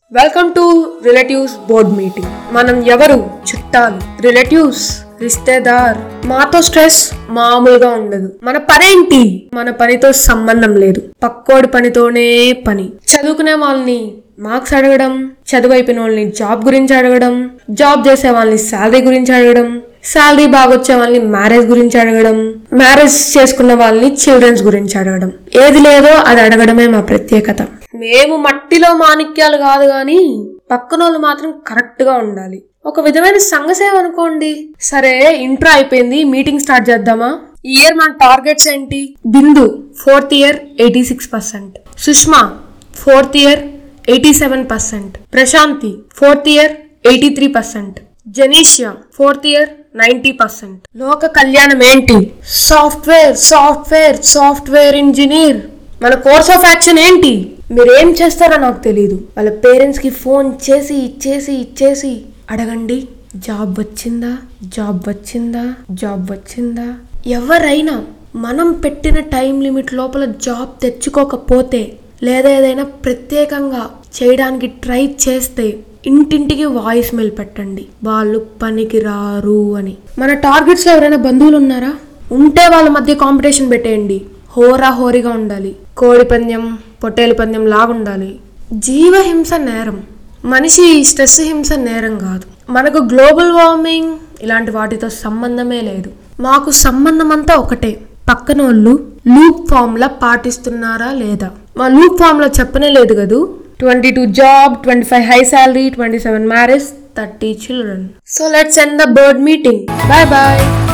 welcome to relatives board meeting మనం ఎవరు చుట్టాలు రిలేటివ్స్ రిస్తేదార్ మాతో స్ట్రెస్ మామూలుగా ఉండదు మన పనేంటి మన పనితో సంబంధం లేదు పక్కోడి పనితోనే పని చదువుకునే వాళ్ళని మార్క్స్ అడగడం చదువు అయిపోయిన వాళ్ళని జాబ్ గురించి అడగడం జాబ్ చేసే వాళ్ళని శాలరీ గురించి అడగడం శాలరీ బాగొచ్చే వాళ్ళని మ్యారేజ్ గురించి అడగడం మ్యారేజ్ చేసుకున్న వాళ్ళని చిల్డ్రన్స్ గురించి అడగడం ఏది లేదో అది అడగడమే మా ప్రత్యేకత మేము మట్టిలో మాణిక్యాలు కాదు గాని పక్కనోళ్ళు మాత్రం కరెక్ట్ గా ఉండాలి ఒక విధమైన సంఘసేవ అనుకోండి సరే ఇంట్రో అయిపోయింది మీటింగ్ స్టార్ట్ చేద్దామా ఈ ఇయర్ మన టార్గెట్స్ ఏంటి Bindu fourth year eighty six percent Sushma fourth year eighty seven percent Prashanthi fourth year eighty three percent Janishia fourth year ninety percent Loka Kalyanam ఏంటి సాఫ్ట్వేర్ సాఫ్ట్వేర్ సాఫ్ట్వేర్ ఇంజనీర్ మన కోర్స్ ఆఫ్ యాక్షన్ ఏంటి మీరేం చేస్తారో నాకు తెలియదు వాళ్ళ పేరెంట్స్ కి ఫోన్ చేసి ఇచ్చేసి ఇచ్చేసి అడగండి జాబ్ వచ్చిందా జాబ్ వచ్చిందా జాబ్ వచ్చిందా ఎవరైనా మనం పెట్టిన టైం లిమిట్ లోపల జాబ్ తెచ్చుకోకపోతే లేదా ఏదైనా ప్రత్యేకంగా చేయడానికి ట్రై చేస్తే ఇంటింటికి వాయిస్ మెయిల్ పెట్టండి వాళ్ళు పనికి రారు అని మన టార్గెట్స్లో ఎవరైనా బంధువులు ఉన్నారా ఉంటే వాళ్ళ మధ్య కాంపిటీషన్ పెట్టేయండి హోరా హోరీగా ఉండాలి కోడి పందెం పొట్టేలు పందెం లాగా ఉండాలి జీవహింస నేరం మనిషి స్ట్రెస్ హింస నేరం కాదు మనకు గ్లోబల్ వార్మింగ్ ఇలాంటి వాటితో సంబంధమే లేదు మాకు సంబంధం అంతా ఒకటే పక్కనోళ్ళు లూప్ ఫామ్లా పాటిస్తున్నారా లేదా మా లూప్ ఫామ్లో చెప్పనే లేదు కదూ twenty two job twenty five high salary twenty seven marriage thirty children so let's end the board meeting bye bye